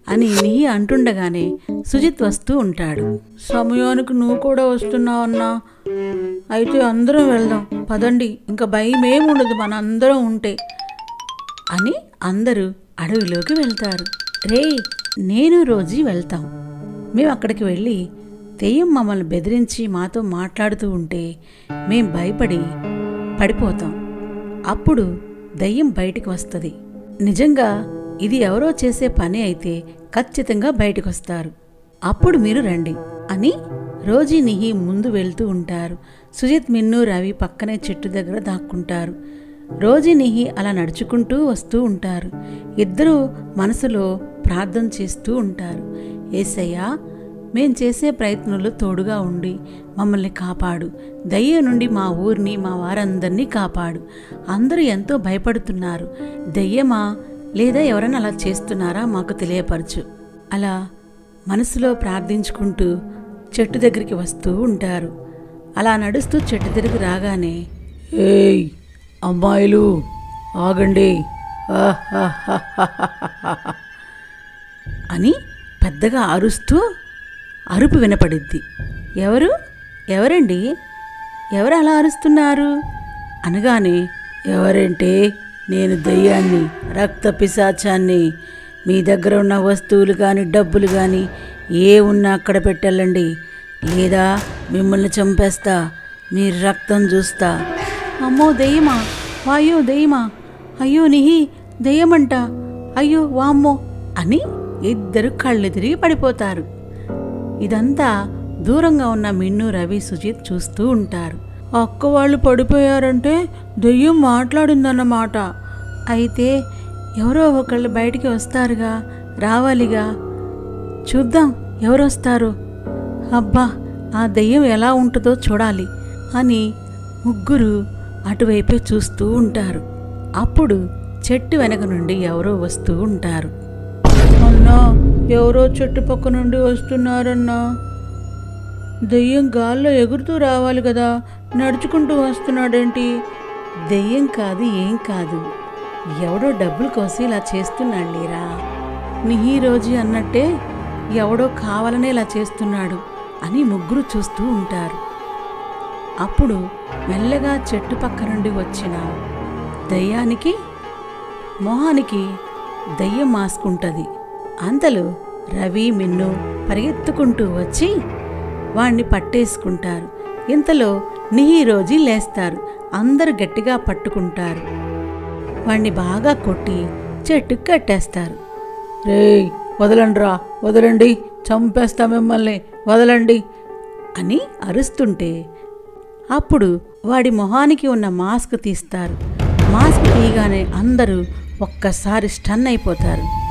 అని నిహి అంటుండగానే సుజిత్ వస్తూ ఉంటాడు సమయానికి నువ్వు కూడా వస్తున్నావు అన్నా అయితే అందరం వెళ్దాం పదండి ఇంకా భయం ఏముండదు మన అందరం ఉంటే అని అందరూ అడవిలోకి వెళ్తారు రే నేను రోజీ వెళ్తాం మేము అక్కడికి వెళ్ళి దెయ్యం మమ్మల్ని బెదిరించి మాతో మాట్లాడుతూ ఉంటే మేం భయపడి పడిపోతాం అప్పుడు దయ్యం బయటికి వస్తుంది నిజంగా ఇది ఎవరో చేసే పని అయితే ఖచ్చితంగా బయటికి వస్తారు అప్పుడు మీరు రండి అని రోజీ నిహి ముందు వెళ్తూ ఉంటారు సుజిత్ మిన్ను రవి పక్కనే చెట్టు దగ్గర దాక్కుంటారు రోజీ నిహి అలా నడుచుకుంటూ వస్తూ ఉంటారు ఇద్దరూ మనసులో ప్రార్థన చేస్తూ ఉంటారు ఏసయ్యా మేం చేసే ప్రయత్నంలో తోడుగా ఉండి మమ్మల్ని కాపాడు దయ్యం నుండి మా ఊరిని మా వారందరినీ కాపాడు అందరూ ఎంతో భయపడుతున్నారు దయ్యమా లేదా ఎవరైనా అలా చేస్తున్నారా మాకు తెలియపరచు అలా మనసులో ప్రార్థించుకుంటూ చెట్టు దగ్గరికి వస్తూ ఉంటారు అలా నడుస్తూ చెట్టు దగ్గరికి రాగానే ఏయ్ అమ్మాయిలు ఆగండి అని పెద్దగా అరుస్తూ అరుపు వినపడిద్ది ఎవరు ఎవరండి ఎవరు అలా అరుస్తున్నారు అనగానే ఎవరంటే నేను దయ్యాన్ని రక్త పిశాచాన్ని మీ దగ్గర ఉన్న వస్తువులు కానీ డబ్బులు కానీ ఏ ఉన్నా అక్కడ పెట్టెళ్ళండి లేదా మిమ్మల్ని చంపేస్తా మీ రక్తం చూస్తా అమ్మో దెయ్యమా వాయో దెయ్యమా అయ్యో నిహి దెయ్యమంట అయ్యో వామ్మో అని ఇద్దరు కళ్ళు తిరిగి పడిపోతారు ఇదంతా దూరంగా ఉన్న మిన్ను రవి సుజిత్ చూస్తూ ఉంటారు అక్క వాళ్ళు పడిపోయారంటే దెయ్యం మాట్లాడిందన్నమాట అయితే ఎవరో ఒకళ్ళు బయటికి వస్తారుగా రావాలిగా చూద్దాం ఎవరొస్తారు అబ్బా ఆ దెయ్యం ఎలా ఉంటుందో చూడాలి అని ముగ్గురు అటువైపే చూస్తూ ఉంటారు అప్పుడు చెట్టు వెనక నుండి ఎవరో వస్తూ ఉంటారు అన్నా ఎవరో చెట్టు పక్క నుండి వస్తున్నారన్నా దెయ్యం గాల్లో ఎగురుతూ రావాలి కదా నడుచుకుంటూ వస్తున్నాడేంటి దెయ్యం కాదు ఏం కాదు ఎవడో డబ్బులు కోసం ఇలా చేస్తున్నాడు లేరా నిహీ రోజు అన్నట్టే ఎవడో కావాలనే ఇలా చేస్తున్నాడు అని ముగ్గురు చూస్తూ ఉంటారు అప్పుడు మెల్లగా చెట్టు పక్క నుండి వచ్చిన దయ్యానికి మొహానికి దయ్యం మాస్క్ ఉంటుంది అంతలో రవి మిన్ను పరిగెత్తుకుంటూ వచ్చి వాణ్ణి పట్టేసుకుంటారు ఇంతలో నిహి రోజీ లేస్తారు అందరు గట్టిగా పట్టుకుంటారు వాణ్ణి బాగా కొట్టి చెట్టుకు కట్టేస్తారు రేయ్ వదలండిరా వదలండి చంపేస్తా మిమ్మల్ని వదలండి అని అరుస్తుంటే అప్పుడు వాడి మొహానికి ఉన్న మాస్క్ తీస్తారు మాస్క్ తీయగానే అందరూ ఒక్కసారి స్టన్ అయిపోతారు